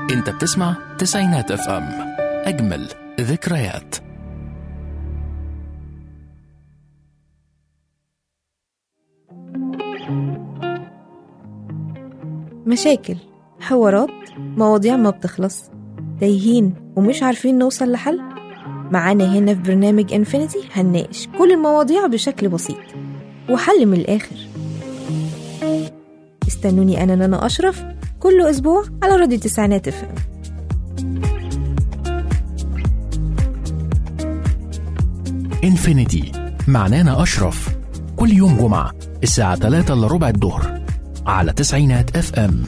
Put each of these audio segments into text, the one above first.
انت بتسمع تسعينات اف ام اجمل ذكريات مشاكل حوارات مواضيع ما بتخلص تايهين ومش عارفين نوصل لحل معانا هنا في برنامج انفينيتي هنناقش كل المواضيع بشكل بسيط وحل من الآخر استنوني أنا نانا أشرف كل أسبوع على راديو تسعينات اف ام انفينيتي مع نانا أشرف كل يوم جمعة الساعة 3 إلا ربع الظهر على تسعينات اف ام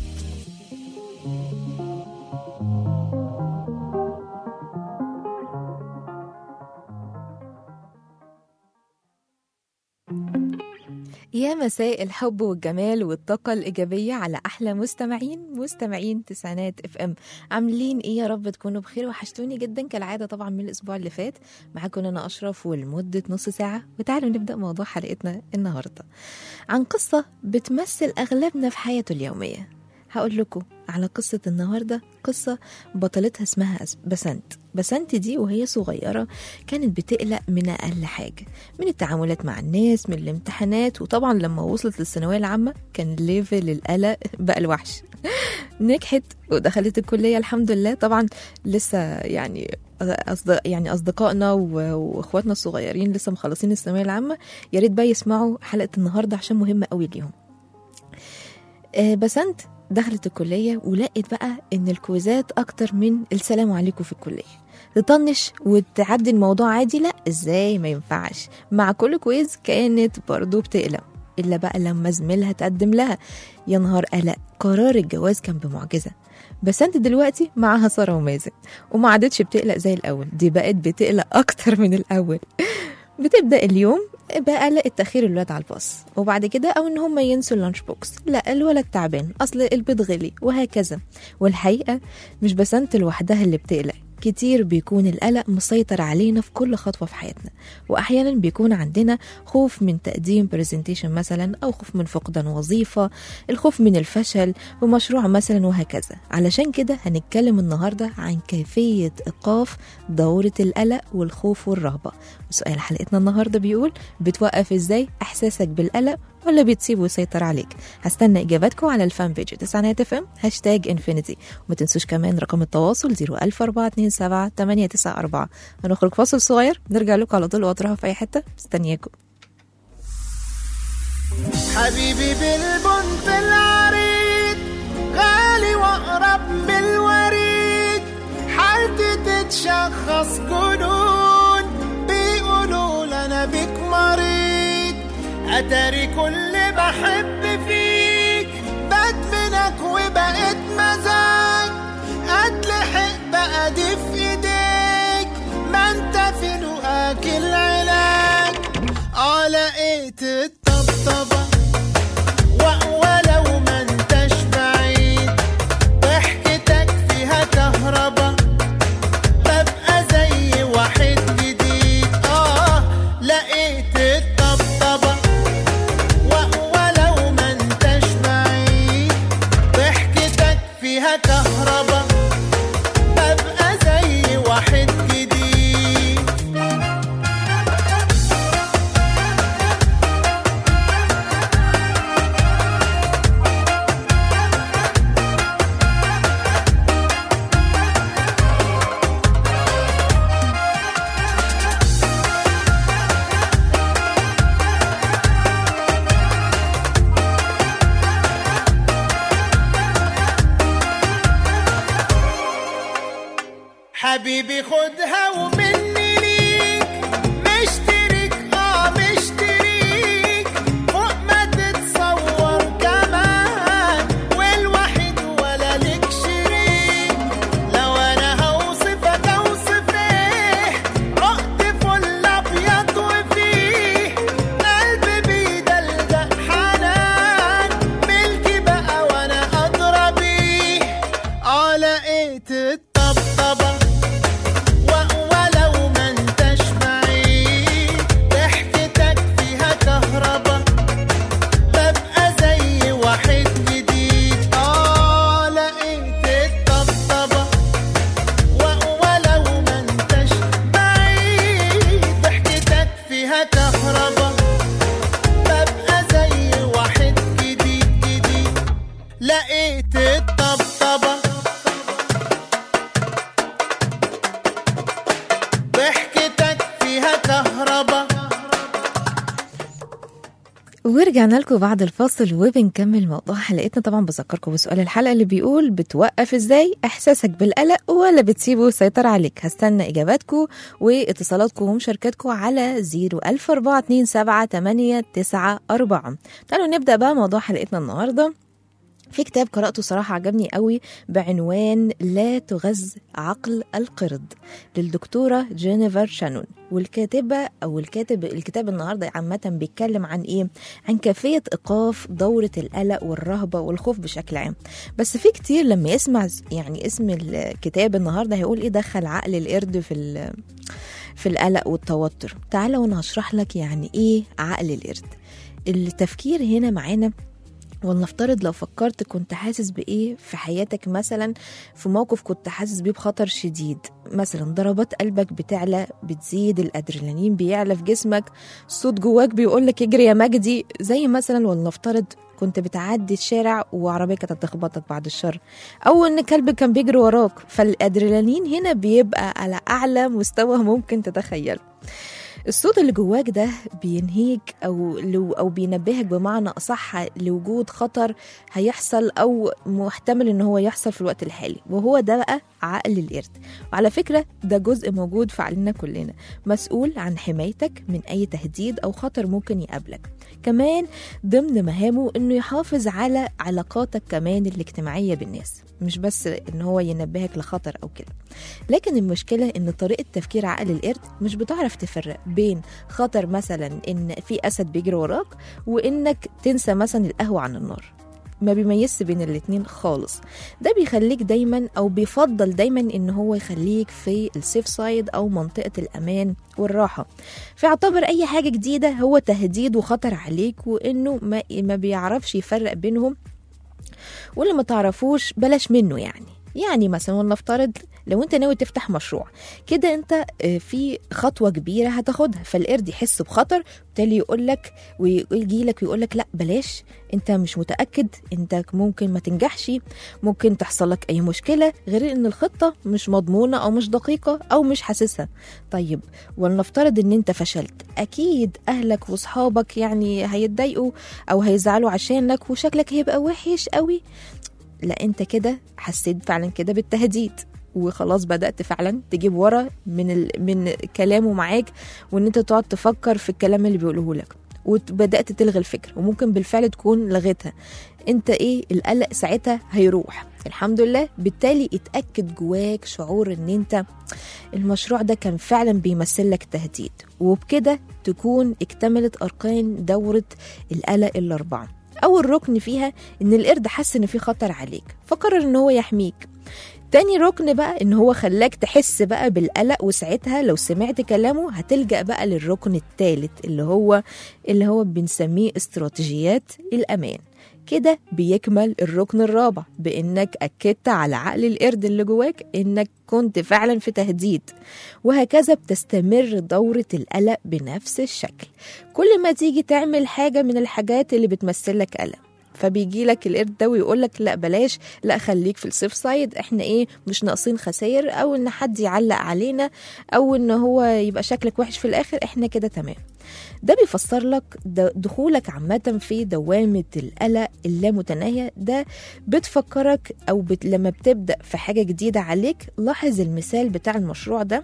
يا مساء الحب والجمال والطاقة الإيجابية على أحلى مستمعين مستمعين تسعينات اف ام عاملين إيه يا رب تكونوا بخير وحشتوني جدا كالعادة طبعا من الأسبوع اللي فات معاكم أنا أشرف ولمدة نص ساعة وتعالوا نبدأ موضوع حلقتنا النهاردة عن قصة بتمثل أغلبنا في حياته اليومية هقول لكم على قصة النهاردة قصة بطلتها اسمها أس- بسنت بسنت دي وهي صغيرة كانت بتقلق من أقل حاجة من التعاملات مع الناس من الامتحانات وطبعا لما وصلت للثانوية العامة كان ليفل القلق بقى الوحش نجحت ودخلت الكلية الحمد لله طبعا لسه يعني أصدق يعني أصدقائنا و- وإخواتنا الصغيرين لسه مخلصين الثانوية العامة يا ريت بقى يسمعوا حلقة النهاردة عشان مهمة قوي ليهم آه، بسنت دخلت الكلية ولقت بقى إن الكويزات أكتر من السلام عليكم في الكلية تطنش وتعدي الموضوع عادي لا ازاي ما ينفعش مع كل كويز كانت برضو بتقلق إلا بقى لما زميلها تقدم لها يا نهار قلق قرار الجواز كان بمعجزة بس انت دلوقتي معاها سارة ومازن وما عادتش بتقلق زي الأول دي بقت بتقلق أكتر من الأول بتبدأ اليوم بقلق التأخير الولاد على الباص وبعد كده أو إن هم ينسوا اللانش بوكس لا الولد تعبان أصل البيض غلي وهكذا والحقيقة مش بسنت لوحدها اللي بتقلق كتير بيكون القلق مسيطر علينا في كل خطوة في حياتنا وأحيانا بيكون عندنا خوف من تقديم برزنتيشن مثلا أو خوف من فقدان وظيفة الخوف من الفشل بمشروع مثلا وهكذا علشان كده هنتكلم النهاردة عن كيفية إيقاف دورة القلق والخوف والرهبة وسؤال حلقتنا النهاردة بيقول بتوقف إزاي إحساسك بالقلق ولا بتسيبه يسيطر عليك هستنى إجاباتكم على الفان بيج تسعينات اف ام هاشتاج انفينيتي وما تنسوش كمان رقم التواصل 01427 894 هنخرج فاصل صغير نرجع لكم على طول وتروحوا في أي حتة مستنياكم حبيبي بالبنت العريض غالي واقرب من الوريد حالتي تتشخص جنون بيقولوا لنا بيك مريض اتاري كل بحب فيك بدمنك وبقيت مزاج اتلحق بقى دي في ايديك ما انت في لقاك العلاج اه لقيت الطبطبة و- ولو ما انتش بعيد ضحكتك فيها كهربا ببقى زي واحد جديد اه لقيت الطبطبة و- ولو ما انتش بعيد ضحكتك فيها كهربا ببقى زي واحد جديد حبيبي خدها ومني ليك مشترك اه مشتريك فوق ما تتصور كمان والوحيد ولا لك شريك لو انا هوصفك اوصف ايه عقد فل ابيض وفيه قلبي بيدلدق حنان ملكي بقى وانا ادرى بيه اه لقيت الطبطبه و- ورجعنا لكم بعد الفاصل وبنكمل موضوع حلقتنا طبعا بذكركم بسؤال الحلقه اللي بيقول بتوقف ازاي احساسك بالقلق ولا بتسيبه يسيطر عليك هستنى اجاباتكم واتصالاتكم ومشاركاتكم على 01427 تعالوا نبدا بقى موضوع حلقتنا النهارده في كتاب قرأته صراحة عجبني قوي بعنوان لا تغز عقل القرد للدكتورة جينيفر شانون والكاتبة أو الكاتب الكتاب النهاردة عامة بيتكلم عن إيه؟ عن كيفية إيقاف دورة القلق والرهبة والخوف بشكل عام بس في كتير لما يسمع يعني اسم الكتاب النهاردة هيقول إيه دخل عقل القرد في ال- في القلق والتوتر تعالى وأنا هشرح لك يعني إيه عقل القرد التفكير هنا معانا ولنفترض لو فكرت كنت حاسس بإيه في حياتك مثلا في موقف كنت حاسس بيه بخطر شديد مثلا ضربات قلبك بتعلى بتزيد الأدرينالين بيعلى في جسمك صوت جواك بيقولك اجري يا مجدي زي مثلا ولنفترض كنت بتعدي الشارع وعربية كانت هتخبطك بعد الشر أو إن كلب كان بيجري وراك فالأدرينالين هنا بيبقى على أعلى مستوى ممكن تتخيله الصوت اللي جواك ده بينهيك او لو او بينبهك بمعنى اصح لوجود خطر هيحصل او محتمل ان هو يحصل في الوقت الحالي وهو ده بقى عقل القرد وعلى فكره ده جزء موجود في عقلنا كلنا مسؤول عن حمايتك من اي تهديد او خطر ممكن يقابلك كمان ضمن مهامه انه يحافظ على علاقاتك كمان الاجتماعيه بالناس مش بس ان هو ينبهك لخطر او كده لكن المشكله ان طريقه تفكير عقل القرد مش بتعرف تفرق بين خطر مثلا ان في اسد بيجري وراك وانك تنسى مثلا القهوه عن النار ما بيميزش بين الاتنين خالص ده بيخليك دايما او بيفضل دايما ان هو يخليك في السيف سايد او منطقه الامان والراحه فيعتبر اي حاجه جديده هو تهديد وخطر عليك وانه ما, ما بيعرفش يفرق بينهم واللي ما تعرفوش بلاش منه يعني يعني مثلا ولنفترض لو انت ناوي تفتح مشروع كده انت آه، في خطوه كبيره هتاخدها فالقرد يحس بخطر بالتالي يقول لك ويجي لك ويقول لك لا بلاش انت مش متاكد انت ممكن ما تنجحش ممكن تحصل لك اي مشكله غير ان الخطه مش مضمونه او مش دقيقه او مش حاسسها طيب ولنفترض ان انت فشلت اكيد اهلك واصحابك يعني هيتضايقوا او هيزعلوا عشانك وشكلك هيبقى وحش قوي لا انت كده حسيت فعلا كده بالتهديد وخلاص بدات فعلا تجيب ورا من ال... من كلامه معاك وان انت تقعد تفكر في الكلام اللي بيقوله لك وبدات تلغي الفكره وممكن بالفعل تكون لغيتها انت ايه القلق ساعتها هيروح الحمد لله بالتالي اتاكد جواك شعور ان انت المشروع ده كان فعلا بيمثل لك تهديد وبكده تكون اكتملت اركان دوره القلق الاربعه اول ركن فيها ان القرد حس ان في خطر عليك فقرر ان هو يحميك تاني ركن بقى ان هو خلاك تحس بقى بالقلق وساعتها لو سمعت كلامه هتلجأ بقى للركن الثالث اللي هو اللي هو بنسميه استراتيجيات الامان كده بيكمل الركن الرابع بانك اكدت على عقل القرد اللي جواك انك كنت فعلا في تهديد وهكذا بتستمر دورة القلق بنفس الشكل كل ما تيجي تعمل حاجة من الحاجات اللي بتمثل لك قلق فبيجي لك القرد ده ويقول لك لا بلاش لا خليك في السيف سايد احنا ايه مش ناقصين خسائر او ان حد يعلق علينا او ان هو يبقى شكلك وحش في الاخر احنا كده تمام ده بيفسر لك د- دخولك عامة في دوامة القلق اللامتناهية ده بتفكرك أو بت... لما بتبدأ في حاجة جديدة عليك لاحظ المثال بتاع المشروع ده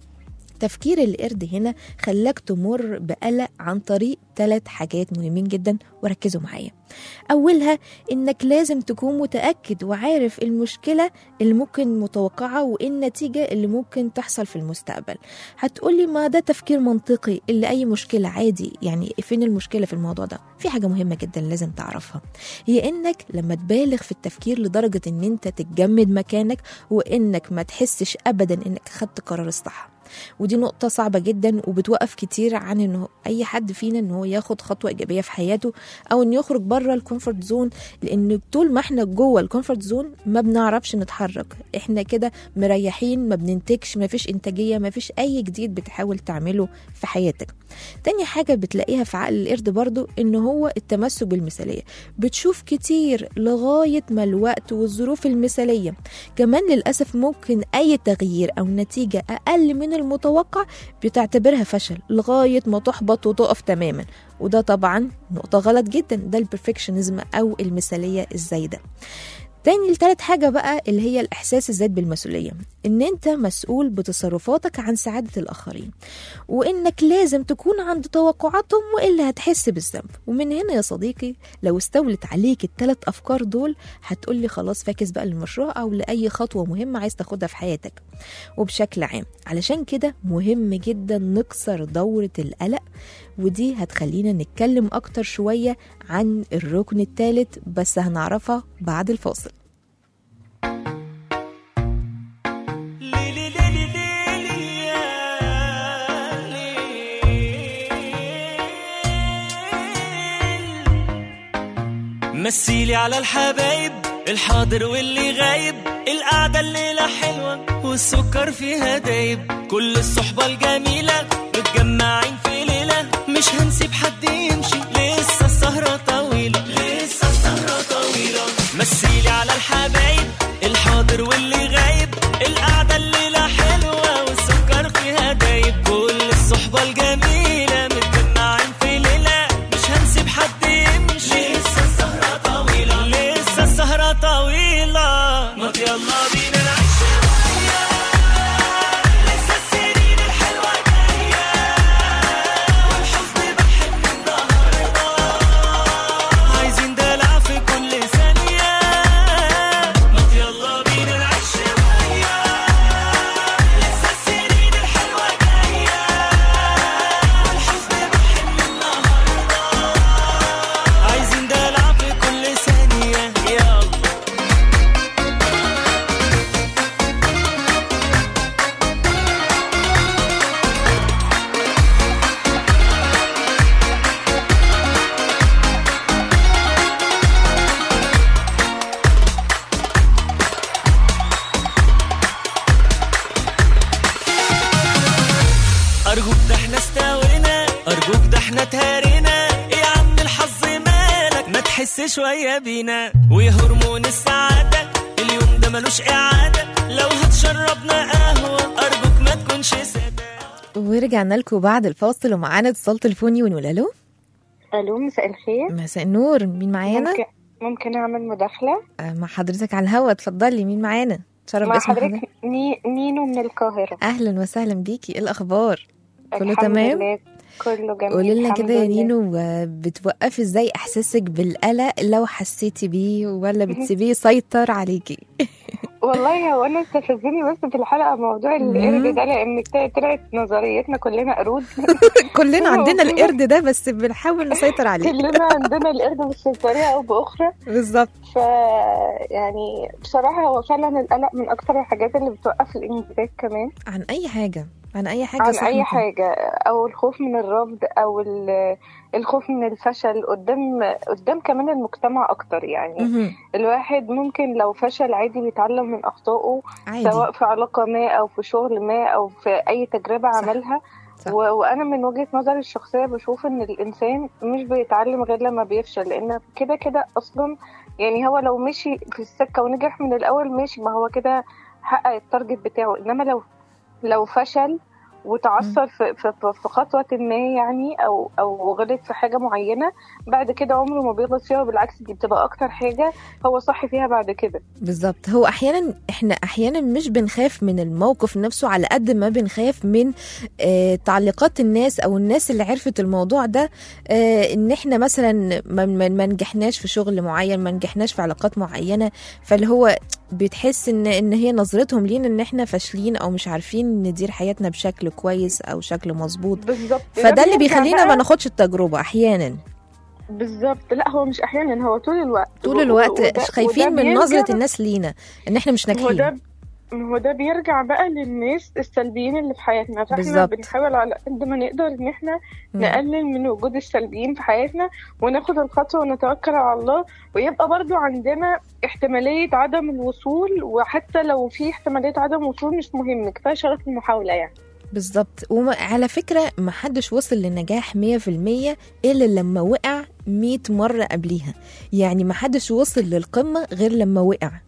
تفكير القرد هنا خلاك تمر بقلق عن طريق ثلاث حاجات مهمين جدا وركزوا معايا أولها إنك لازم تكون متأكد وعارف المشكلة اللي ممكن متوقعة وإيه النتيجة اللي ممكن تحصل في المستقبل هتقولي ما ده تفكير منطقي اللي أي مشكلة عادي يعني فين المشكلة في الموضوع ده في حاجة مهمة جدا لازم تعرفها هي إنك لما تبالغ في التفكير لدرجة إن أنت تتجمد مكانك وإنك ما تحسش أبدا إنك خدت قرار الصح ودي نقطة صعبة جدا وبتوقف كتير عن انه اي حد فينا ان هو ياخد خطوة ايجابية في حياته او انه يخرج بره الكومفورت زون لان طول ما احنا جوه الكومفورت زون ما بنعرفش نتحرك احنا كده مريحين ما بننتجش ما فيش انتاجية ما فيش اي جديد بتحاول تعمله في حياتك تاني حاجة بتلاقيها في عقل القرد برضو ان هو التمسك بالمثالية بتشوف كتير لغاية ما الوقت والظروف المثالية كمان للأسف ممكن أي تغيير أو نتيجة أقل من المتوقع بتعتبرها فشل لغاية ما تحبط وتقف تماما وده طبعا نقطة غلط جدا ده البرفكشنزم أو المثالية الزايدة تاني التالت حاجة بقى اللي هي الإحساس الذات بالمسؤولية إن أنت مسؤول بتصرفاتك عن سعادة الآخرين وإنك لازم تكون عند توقعاتهم وإلا هتحس بالذنب ومن هنا يا صديقي لو استولت عليك التلات أفكار دول هتقولي خلاص فاكس بقى للمشروع أو لأي خطوة مهمة عايز تاخدها في حياتك وبشكل عام علشان كده مهم جدا نكسر دورة القلق ودي هتخلينا نتكلم أكتر شوية عن الركن الثالث بس هنعرفها بعد الفاصل ليلي ليلي ليلي يا ليل. مثيلي على الحبايب الحاضر واللي غايب القعدة الليلة حلوة والسكر فيها دايب كل الصحبة الجميلة متجمعين في ليلة مش هنسيب حد يمشي لسه السهرة طويلة لسه السهرة طويلة مثيلي على الحبايب الحاضر واللي غايب القعدة الليلة حلوة والسكر فيها دايب كل الصحبة الجميلة متجمعين في ليلة مش هنسيب حد يمشي لسه السهرة طويلة لسه السهرة طويلة ما يلا بينا نعيش شوية لسه السنين الحلوة جاية والحزن بحب النهاردة عايزين دلع في كل ثانية ما يلا بينا نعيش شوية لسه السنين الحلوة جاية والحزن بحب النهاردة عايزين دلع في كل ثانية يلا أرجوك ده احنا استوينا أرجوك ده احنا تهارينا إيه يا عم الحظ مالك ما تحس شوية بينا ويا هرمون السعادة اليوم ده ملوش إعادة لو هتشربنا قهوة أرجوك ما تكونش سادة ورجعنا لكم بعد الفاصل ومعانا اتصال تليفوني ونقول الو الو مساء الخير مساء النور مين معانا ممكن ممكن اعمل مداخله آه، مع حضرتك على الهوا اتفضلي مين معانا تشرف مع باسم حضرتك حضرتك ني... نينو من القاهره اهلا وسهلا بيكي ايه الاخبار كله الحمد تمام؟ لله كله جميل قولي لنا الحمد كده يا لله. نينو آه، بتوقفي ازاي احساسك بالقلق لو حسيتي بيه ولا بتسيبيه يسيطر عليكي والله هو انا استفزني بس في الحلقه موضوع القرد ده لان ت- طلعت نظريتنا كلنا قرود كلنا عندنا أوكي. القرد ده بس بنحاول نسيطر عليه كلنا عندنا القرد بس بطريقه او باخرى بالظبط ف يعني بصراحه هو فعلا القلق من اكتر الحاجات اللي بتوقف الانجازات كمان عن اي حاجه عن اي حاجه عن صح اي ممكن. حاجه او الخوف من الرفض او ال- الخوف من الفشل قدام قدام كمان المجتمع اكتر يعني مهم. الواحد ممكن لو فشل عادي بيتعلم من اخطائه عادي سواء في علاقه ما او في شغل ما او في اي تجربه صح. عملها صح. و... وانا من وجهه نظري الشخصيه بشوف ان الانسان مش بيتعلم غير لما بيفشل لان كده كده اصلا يعني هو لو مشي في السكه ونجح من الاول ماشي ما هو كده حقق التارجت بتاعه انما لو لو فشل وتعثر في, في, في- في خطوة ما يعني أو أو غلط في حاجة معينة بعد كده عمره ما بيغلط فيها وبالعكس دي بتبقى أكتر حاجة هو صح فيها بعد كده بالظبط هو احيانا احنا احيانا مش بنخاف من الموقف نفسه على قد ما بنخاف من آه تعليقات الناس او الناس اللي عرفت الموضوع ده آه ان احنا مثلا ما, ما, ما نجحناش في شغل معين ما نجحناش في علاقات معينه فاللي هو بتحس ان ان هي نظرتهم لينا ان احنا فاشلين او مش عارفين ندير حياتنا بشكل كويس او شكل مظبوط بالظبط فده اللي بيرجع بيخلينا بقى- ما ناخدش التجربه احيانا بالظبط لا هو مش أحيانا هو طول الوقت طول و- الوقت وده- خايفين وده من بيرجع- نظره الناس لينا ان احنا مش هو ناجحين ده هو ده بيرجع بقى للناس السلبيين اللي في حياتنا فاحنا بالظبط. بنحاول على قد ما نقدر ان احنا مم. نقلل من وجود السلبيين في حياتنا وناخد الخطوة ونتوكل على الله ويبقى برضو عندنا احتمالية عدم الوصول وحتى لو في احتمالية عدم وصول مش مهم كفاية شرف المحاولة يعني بالظبط وعلى فكرة ما حدش وصل للنجاح 100% إلا لما وقع 100 مرة قبليها يعني ما حدش وصل للقمة غير لما وقع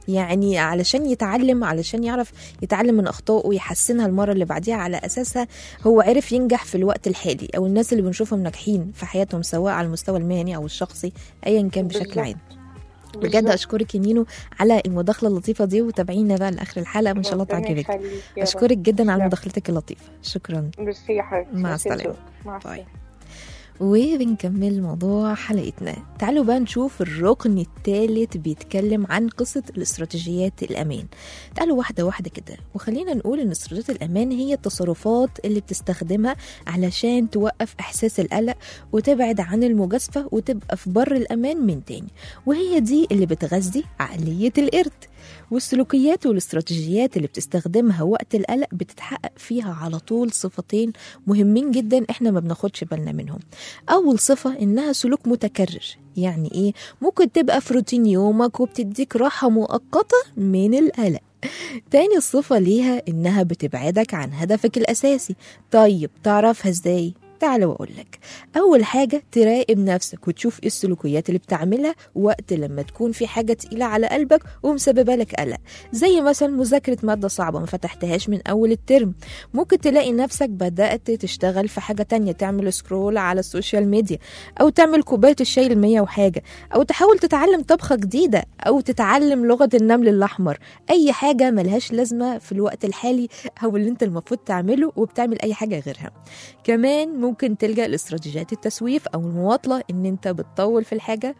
يعني علشان يتعلم علشان يعرف يتعلم من اخطائه ويحسنها المره اللي بعديها على اساسها هو عرف ينجح في الوقت الحالي او الناس اللي بنشوفهم ناجحين في حياتهم سواء على المستوى المهني او الشخصي ايا كان بشكل بالظبط. عام بجد بالظبط. اشكرك يا نينو على المداخله اللطيفه دي وتابعينا بقى لاخر الحلقه وان شاء الله ربنا تعجبك يخليك يا رب. اشكرك جدا على لا. مداخلتك اللطيفه شكرا ميرسي يا حبيبتي مع ميرسي السلامة. لذوقك. مع باي. السلامة وبنكمل موضوع حلقتنا تعالوا بقى نشوف الركن الثالث بيتكلم عن قصة الاستراتيجيات الأمان تعالوا واحدة واحدة كده وخلينا نقول إن استراتيجية الأمان هي التصرفات اللي بتستخدمها علشان توقف إحساس القلق وتبعد عن المجازفة وتبقى في بر الأمان من تاني وهي دي اللي بتغذي عقلية القرد والسلوكيات والاستراتيجيات اللي بتستخدمها وقت القلق بتتحقق فيها على طول صفتين مهمين جدا احنا ما بناخدش بالنا منهم اول صفه انها سلوك متكرر يعني ايه ممكن تبقى في روتين يومك وبتديك راحه مؤقته من القلق تاني صفة ليها إنها بتبعدك عن هدفك الأساسي طيب تعرفها إزاي؟ تعال وأقولك أول حاجة تراقب نفسك وتشوف إيه السلوكيات اللي بتعملها وقت لما تكون في حاجة تقيلة على قلبك ومسببة لك قلق زي مثلا مذاكرة مادة صعبة ما فتحتهاش من أول الترم ممكن تلاقي نفسك بدأت تشتغل في حاجة تانية تعمل سكرول على السوشيال ميديا أو تعمل كوباية الشاي المية وحاجة أو تحاول تتعلم طبخة جديدة أو تتعلم لغة النمل الأحمر أي حاجة ملهاش لازمة في الوقت الحالي أو اللي أنت المفروض تعمله وبتعمل أي حاجة غيرها كمان ممكن تلجأ لاستراتيجيات التسويف أو المماطلة إن أنت بتطول في الحاجة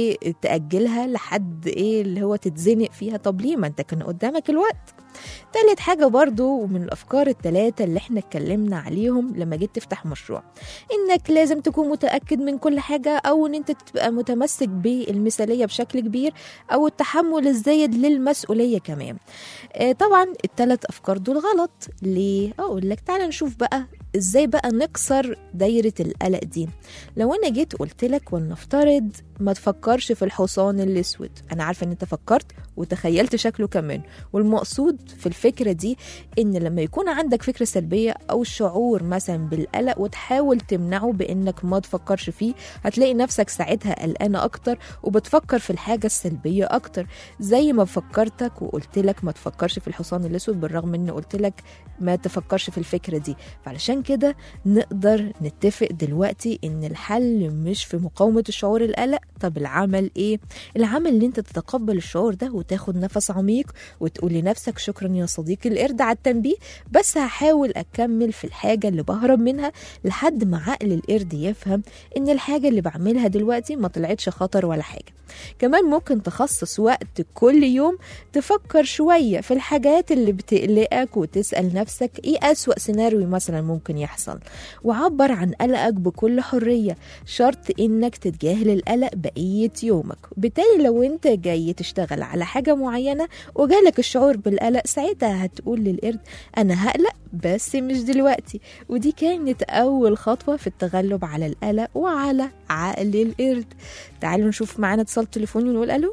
وتأجلها لحد إيه اللي هو تتزنق فيها طب ليه ما أنت كان قدامك الوقت تالت حاجة برضو ومن الأفكار التلاتة اللي احنا اتكلمنا عليهم لما جيت تفتح مشروع إنك لازم تكون متأكد من كل حاجة أو إن أنت تبقى متمسك بالمثالية بشكل كبير أو التحمل الزايد للمسؤولية كمان آه طبعا التلات أفكار دول غلط ليه؟ أقول لك تعالى نشوف بقى ازاي بقى نكسر دايرة القلق دي لو انا جيت قلت لك ولنفترض ما تفكرش في الحصان الاسود انا عارفه ان انت فكرت وتخيلت شكله كمان والمقصود في الفكره دي ان لما يكون عندك فكره سلبيه او شعور مثلا بالقلق وتحاول تمنعه بانك ما تفكرش فيه هتلاقي نفسك ساعتها قلقانه اكتر وبتفكر في الحاجه السلبيه اكتر زي ما فكرتك وقلت لك ما تفكرش في الحصان الاسود بالرغم ان قلت لك ما تفكرش في الفكره دي فعلشان كده نقدر نتفق دلوقتي ان الحل مش في مقاومه الشعور القلق طب العمل ايه العمل ان انت تتقبل الشعور ده وتاخد نفس عميق وتقول لنفسك شكرا يا صديقي القرد على التنبيه بس هحاول اكمل في الحاجه اللي بهرب منها لحد ما عقل القرد يفهم ان الحاجه اللي بعملها دلوقتي ما طلعتش خطر ولا حاجه كمان ممكن تخصص وقت كل يوم تفكر شويه في الحاجات اللي بتقلقك وتسال نفسك ايه اسوا سيناريو مثلا ممكن يحصل وعبر عن قلقك بكل حريه شرط انك تتجاهل القلق بقيه يومك بالتالي لو انت جاي تشتغل على حاجه معينه وجالك الشعور بالقلق ساعتها هتقول للقرد انا هقلق بس مش دلوقتي ودي كانت اول خطوه في التغلب على القلق وعلى عقل القرد تعالوا نشوف معانا اتصال تليفوني ونقول الو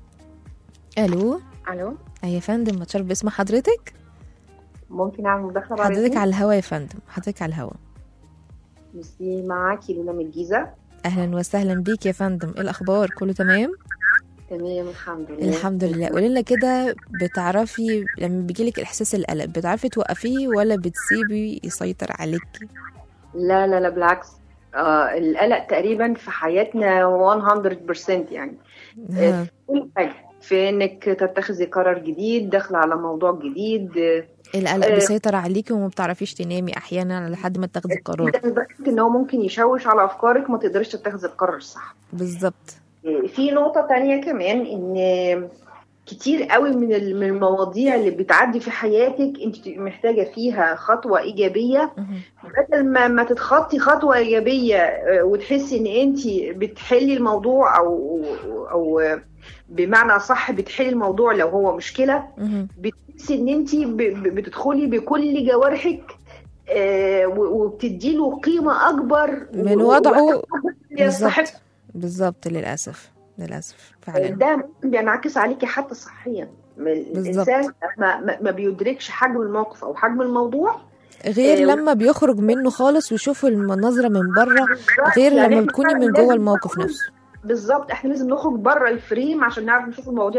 الو الو أي يا فندم متشرف باسم حضرتك ممكن اعمل مداخله بعد حضرتك إذنك؟ على الهوا يا فندم حضرتك على الهوا ميرسي معاكي لولا من الجيزه اهلا وسهلا بيك يا فندم ايه الاخبار كله تمام تمام الحمد لله الحمد لله قولي لنا كده بتعرفي لما بيجيلك احساس القلق بتعرفي توقفيه ولا بتسيبي يسيطر عليكي لا لا لا بالعكس آه القلق تقريبا في حياتنا 100% يعني ها. كل حاجه في انك تتخذي قرار جديد داخله على موضوع جديد آه، القلق آه. بيسيطر عليكي وما بتعرفي تنامي احيانا لحد ما تاخدي قرار ده لدرجة ان هو ممكن يشوش على افكارك ما تقدرش تتخذي القرار الصح بالظبط في نقطة تانية كمان إن كتير قوي من ال- من المواضيع اللي بتعدي في حياتك انت بتبقي محتاجة فيها خطوة إيجابية مهم. بدل ما ما تتخطي خطوة إيجابية آه، وتحسي إن انت بتحلي الموضوع أو أو آه، بمعنى صح بتحلي الموضوع لو هو مشكلة مهم. بتحسي إن انت ب- ب- بتدخلي بكل جوارحك آه، و- وبتديله قيمة أكبر من و- وضعه وأكبر يستحق بالظبط بالظبط للاسف للاسف فعلا ده ممكن بينعكس عليكي حتى صحيا الانسان ما, ما- ما بيدركش حجم الموقف او حجم الموضوع غير آه، لما بيخرج منه خالص ويشوف المناظره من بره غير يعني لما إحنا بتكوني فعلاً من جوه لازم الموقف نخرج- نفسه بالظبط احنا لازم نخرج بره الفريم عشان نعرف نشوف المواضيع صح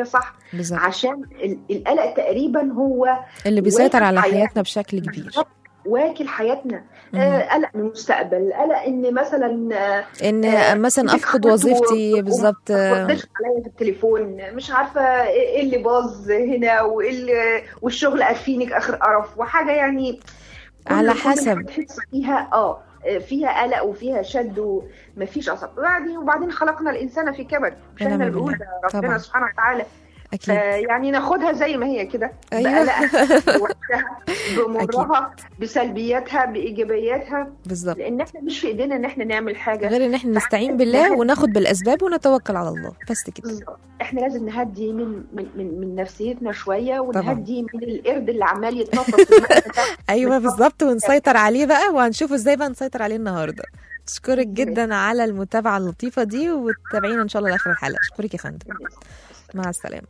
بالظبط عشان ال- القلق تقريبا هو اللي بيسيطر على حياتنا. حياتنا بشكل كبير بالظبط واكل حياتنا مم. آه قلق من المستقبل قلق ان مثلا آه، ان آه، مثلا بنتك افقد خطوة وظيفتي وما بالظبط تردش عليا في التليفون مش عارفه ايه اللي باظ هنا وايه اللي والشغل قرفينك اخر قرف وحاجه يعني كل- على كل حسب. حاجة تحس فيها اه فيها قلق وفيها شد ومفيش عصب وبعدين وبعدين خلقنا الانسان في كبد مش ونعم احنا اللي بنقول بالله. ده طبعا. ربنا سبحانه وتعالى اكيد يعني ناخدها زي ما هي كده أيوة. بقلقها بوحشها بمرها بسلبياتها بايجابياتها بالظبط لان احنا مش في ايدينا ان احنا نعمل حاجه غير ان احنا نستعين بالله وناخد بالاسباب ونتوكل على الله بس كده بالظبط احنا لازم نهدي من من من, من نفسيتنا شويه طبعا. ونهدي من القرد اللي عمال يتنطط في المكان ده. ايوه بالظبط. بالظبط ونسيطر عليه بقى وهنشوف ازاي بقى نسيطر عليه النهارده اشكرك جدا على المتابعه اللطيفه دي وتابعينا ان شاء الله لاخر الحلقه اشكرك يا فندم مع السلامه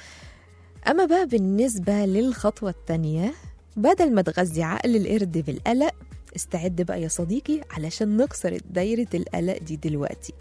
اما بقى بالنسبه للخطوه الثانيه بدل ما تغذي عقل القرد بالقلق استعد بقى يا صديقي علشان نكسر دايرة القلق دي دلوقتي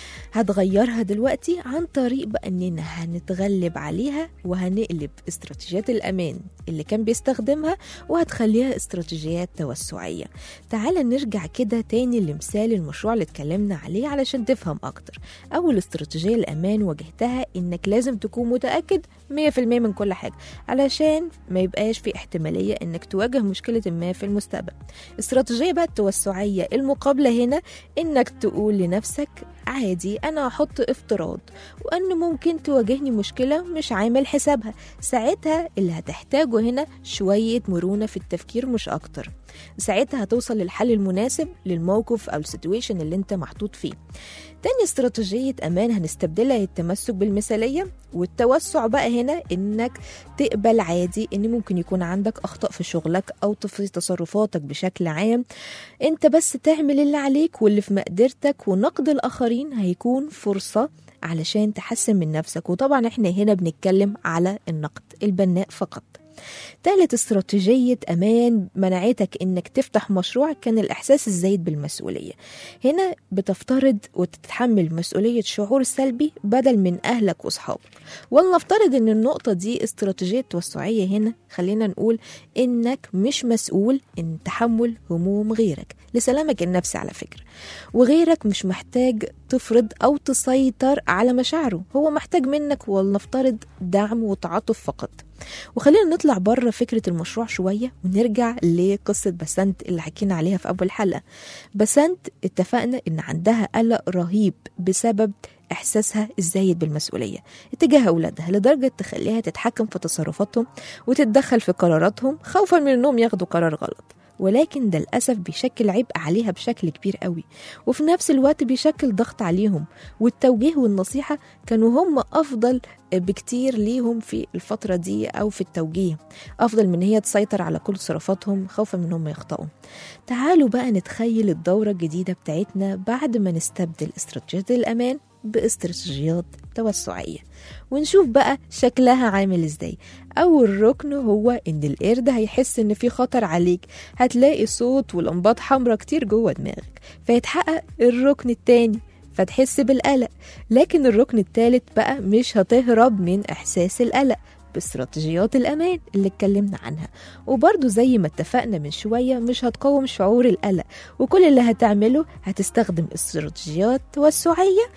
هتغيرها دلوقتي عن طريق بقى اننا هنتغلب عليها وهنقلب استراتيجيات الامان اللي كان بيستخدمها وهتخليها استراتيجيات توسعية تعال نرجع كده تاني لمثال المشروع اللي اتكلمنا عليه علشان تفهم اكتر اول استراتيجية الامان واجهتها انك لازم تكون متأكد 100% من كل حاجة علشان ما يبقاش في احتمالية انك تواجه مشكلة ما في المستقبل استراتيجية بقى التوسعية المقابلة هنا انك تقول لنفسك عادي انا هحط افتراض وان ممكن تواجهني مشكلة مش عامل حسابها ساعتها اللي هتحتاجه هنا شوية مرونة في التفكير مش اكتر ساعتها هتوصل للحل المناسب للموقف او السيتويشن اللي انت محطوط فيه تاني استراتيجية أمان هنستبدلها هي التمسك بالمثالية والتوسع بقى هنا إنك تقبل عادي إن ممكن يكون عندك أخطاء في شغلك أو في تصرفاتك بشكل عام أنت بس تعمل اللي عليك واللي في مقدرتك ونقد الآخرين هيكون فرصة علشان تحسن من نفسك وطبعا احنا هنا بنتكلم على النقد البناء فقط تالت استراتيجية أمان منعتك إنك تفتح مشروع كان الإحساس الزايد بالمسؤولية هنا بتفترض وتتحمل مسؤولية شعور سلبي بدل من أهلك وأصحابك ولنفترض إن النقطة دي استراتيجية توسعية هنا خلينا نقول إنك مش مسؤول إن تحمل هموم غيرك لسلامك النفسي على فكرة وغيرك مش محتاج تفرض أو تسيطر على مشاعره هو محتاج منك ولنفترض دعم وتعاطف فقط وخلينا نطلع بره فكرة المشروع شوية ونرجع لقصة بسنت اللي حكينا عليها في أول حلقة بسنت اتفقنا إن عندها قلق رهيب بسبب إحساسها الزايد بالمسؤولية اتجاه أولادها لدرجة تخليها تتحكم في تصرفاتهم وتتدخل في قراراتهم خوفا من إنهم ياخدوا قرار غلط ولكن ده للأسف بيشكل عبء عليها بشكل كبير قوي وفي نفس الوقت بيشكل ضغط عليهم والتوجيه والنصيحة كانوا هم أفضل بكتير ليهم في الفترة دي أو في التوجيه أفضل من هي تسيطر على كل تصرفاتهم خوفا من هم يخطئوا تعالوا بقى نتخيل الدورة الجديدة بتاعتنا بعد ما نستبدل استراتيجيات الأمان باستراتيجيات توسعية ونشوف بقى شكلها عامل ازاي أول ركن هو إن القرد هيحس إن في خطر عليك هتلاقي صوت ولمبات حمراء كتير جوه دماغك فيتحقق الركن التاني فتحس بالقلق لكن الركن التالت بقى مش هتهرب من إحساس القلق باستراتيجيات الأمان اللي اتكلمنا عنها وبرضو زي ما اتفقنا من شوية مش هتقاوم شعور القلق وكل اللي هتعمله هتستخدم استراتيجيات توسعية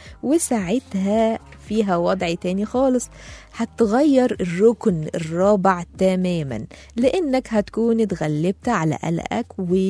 وساعتها فيها وضع تاني خالص هتغير الركن الرابع تماما لانك هتكون اتغلبت على قلقك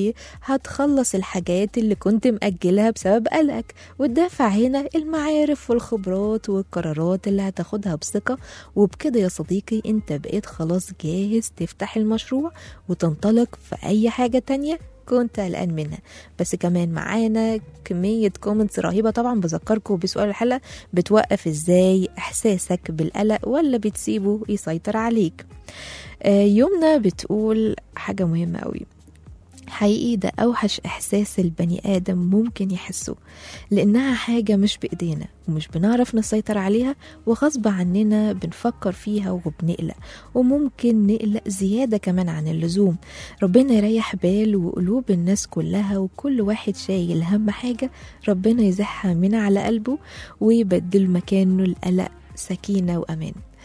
وهتخلص الحاجات اللي كنت مأجلها بسبب قلقك والدافع هنا المعارف والخبرات والقرارات اللي هتاخدها بثقة وبكده يا صديقي انت بقيت خلاص جاهز تفتح المشروع وتنطلق في اي حاجة تانية كنت قلقان منها بس كمان معانا كمية كومنتس رهيبة طبعا بذكركم بسؤال الحلقة بتوقف ازاي احساسك بالقلق ولا بتسيبه يسيطر عليك آه يومنا بتقول حاجة مهمة قوي حقيقي ده أوحش إحساس البني آدم ممكن يحسه لأنها حاجة مش بإيدينا ومش بنعرف نسيطر عليها وغصب عننا بنفكر فيها وبنقلق وممكن نقلق زيادة كمان عن اللزوم ربنا يريح بال وقلوب الناس كلها وكل واحد شايل هم حاجة ربنا يزحها من على قلبه ويبدل مكانه القلق سكينة وأمان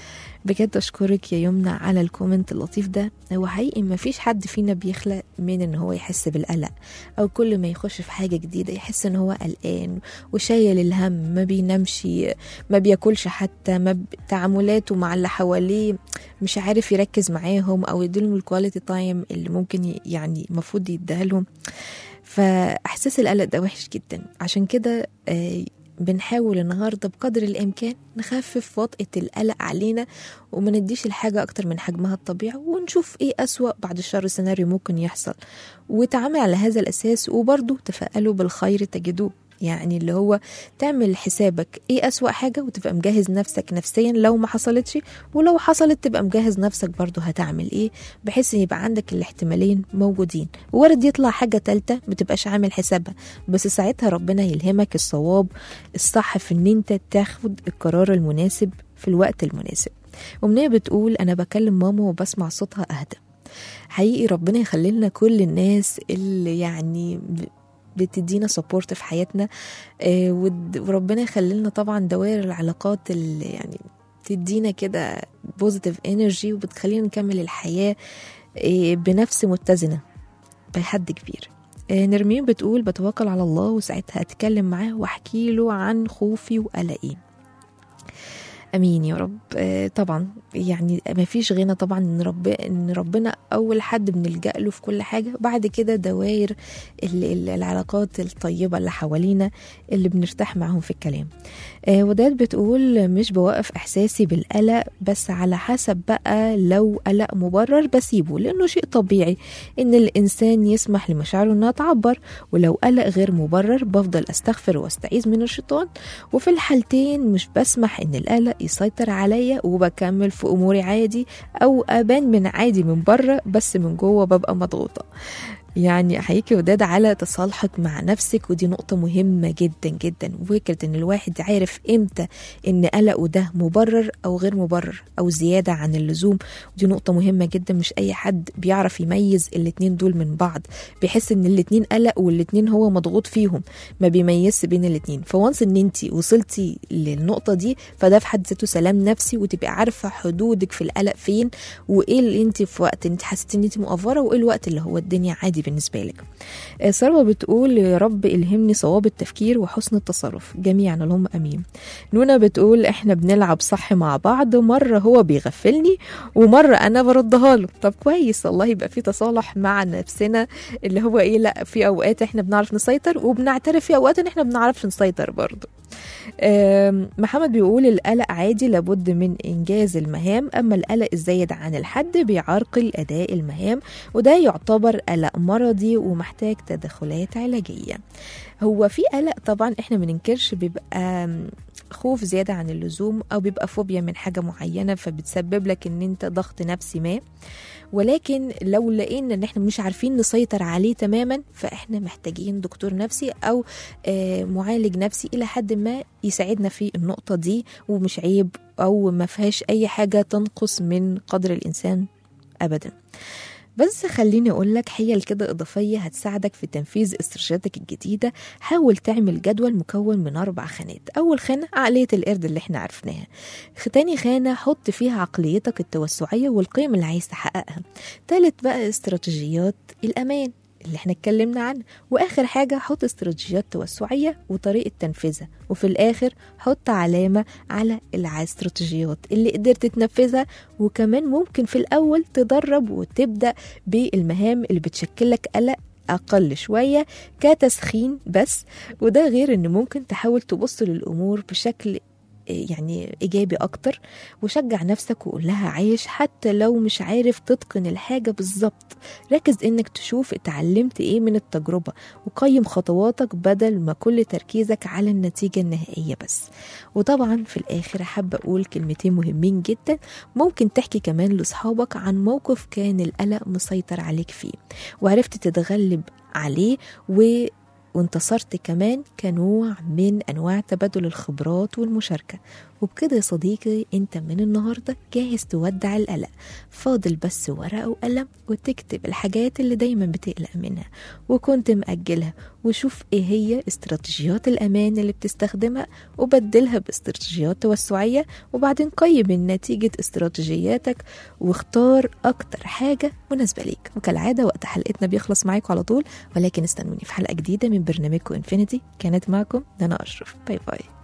بجد اشكرك يا يمنى على الكومنت اللطيف ده هو حقيقي ما فيش حد فينا بيخلق من ان هو يحس بالقلق او كل ما يخش في حاجه جديده يحس ان هو قلقان وشايل الهم ما بينامش ما بياكلش حتى ما ب... تعاملاته مع اللي حواليه مش عارف يركز معاهم او يديلهم الكواليتي تايم اللي ممكن ي- يعني المفروض يديها لهم فاحساس القلق ده وحش جدا عشان كده آه، بنحاول النهارده بقدر الامكان نخفف وطئه القلق علينا وما نديش الحاجه اكتر من حجمها الطبيعي ونشوف ايه اسوا بعد الشر سيناريو ممكن يحصل وتعامل على هذا الاساس وبرضه تفائلوا بالخير تجدوه يعني اللي هو تعمل حسابك ايه اسوأ حاجة وتبقى مجهز نفسك نفسيا لو ما حصلتش ولو حصلت تبقى مجهز نفسك برضو هتعمل ايه بحيث ان يبقى عندك الاحتمالين موجودين وارد يطلع حاجة تالتة ما تبقاش عامل حسابها بس ساعتها ربنا يلهمك الصواب الصح في ان انت تاخد القرار المناسب في الوقت المناسب ومنية بتقول انا بكلم ماما وبسمع صوتها اهدى حقيقي ربنا يخلي لنا كل الناس اللي يعني بتدينا سبورت في حياتنا آه، ود- وربنا يخلي لنا طبعا دوائر العلاقات اللي يعني تدينا كده بوزيتيف انرجي وبتخلينا نكمل الحياة آه، بنفس متزنة بحد كبير آه، نرمين بتقول بتوكل على الله وساعتها اتكلم معاه واحكي له عن خوفي وقلقي امين يا رب آه، طبعا يعني ما فيش غنى طبعا ان رب ان ربنا اول حد بنلجا له في كل حاجه بعد كده دوائر ال- ال- العلاقات الطيبه اللي حوالينا اللي بنرتاح معاهم في الكلام آه، وداد بتقول مش بوقف احساسي بالقلق بس على حسب بقى لو قلق مبرر بسيبه لانه شيء طبيعي ان الانسان يسمح لمشاعره انها تعبر ولو قلق غير مبرر بفضل استغفر واستعيذ من الشيطان وفي الحالتين مش بسمح ان القلق يسيطر عليا وبكمل في اموري عادي او ابان من عادي من بره بس من جوه ببقى مضغوطه يعني احييكي وداد على تصالحك مع نفسك ودي نقطة مهمة جدا جدا وفكرة ان الواحد عارف امتى ان قلقه ده مبرر او غير مبرر او زيادة عن اللزوم ودي نقطة مهمة جدا مش اي حد بيعرف يميز الاتنين دول من بعض بيحس ان الاتنين قلق والاتنين هو مضغوط فيهم ما بيميزش بين الاتنين فوانس ان انت وصلتي للنقطة دي فده في حد ذاته سلام نفسي وتبقي عارفة حدودك في القلق فين وايه اللي انت في وقت انت حسيتي ان انت مقفرة وايه الوقت اللي هو الدنيا عادي بالنسبة لك آه، سروة بتقول يا رب الهمني صواب التفكير وحسن التصرف جميعا اللهم امين نونا بتقول احنا بنلعب صح مع بعض مرة هو بيغفلني ومرة انا بردها له طب كويس والله يبقى في تصالح مع نفسنا اللي هو ايه لا في اوقات احنا بنعرف نسيطر وبنعترف في اوقات ان احنا بنعرفش نسيطر برضه آم، محمد بيقول القلق عادي لابد من انجاز المهام اما القلق الزايد عن الحد بيعرقل اداء المهام وده يعتبر قلق مرضي ومحتاج تدخلات علاجيه هو في قلق طبعا احنا ما ننكرش بيبقى آم، خوف زياده عن اللزوم او بيبقى فوبيا من حاجه معينه فبتسبب لك ان انت ضغط نفسي ما ولكن لو لقينا ان احنا مش عارفين نسيطر عليه تماما فاحنا محتاجين دكتور نفسي او آه، معالج نفسي الى حد ما يساعدنا في النقطه دي ومش عيب او ما فيهاش اي حاجه تنقص من قدر الانسان ابدا بس خليني اقول لك حيل كده اضافيه هتساعدك في تنفيذ استراتيجيتك الجديده حاول تعمل جدول مكون من اربع خانات اول خانه عقليه القرد اللي احنا عرفناها تاني خانه حط فيها عقليتك التوسعيه والقيم اللي عايز تحققها تالت بقى استراتيجيات الامان اللي احنا اتكلمنا عنها واخر حاجه حط استراتيجيات توسعيه وطريقه تنفيذها وفي الاخر حط علامه على الاستراتيجيات اللي قدرت تنفذها وكمان ممكن في الاول تدرب وتبدا بالمهام اللي بتشكلك قلق أقل شوية كتسخين بس وده غير إن ممكن تحاول تبص للأمور بشكل يعني إيجابي أكتر وشجع نفسك وقول لها عايش حتى لو مش عارف تتقن الحاجة بالظبط ركز إنك تشوف اتعلمت إيه من التجربة وقيم خطواتك بدل ما كل تركيزك على النتيجة النهائية بس وطبعا في الآخر حابة أقول كلمتين مهمين جدا ممكن تحكي كمان لأصحابك عن موقف كان القلق مسيطر عليك فيه وعرفت تتغلب عليه و وانتصرت كمان كنوع من انواع تبادل الخبرات والمشاركه وبكده يا صديقي انت من النهاردة جاهز تودع القلق فاضل بس ورقة وقلم وتكتب الحاجات اللي دايما بتقلق منها وكنت مأجلها وشوف ايه هي استراتيجيات الأمان اللي بتستخدمها وبدلها باستراتيجيات توسعية وبعدين قيم نتيجة استراتيجياتك واختار أكتر حاجة مناسبة ليك وكالعادة وقت حلقتنا بيخلص معاكم على طول ولكن استنوني في حلقة جديدة من برنامجكم انفينيتي كانت معكم دانا أشرف باي باي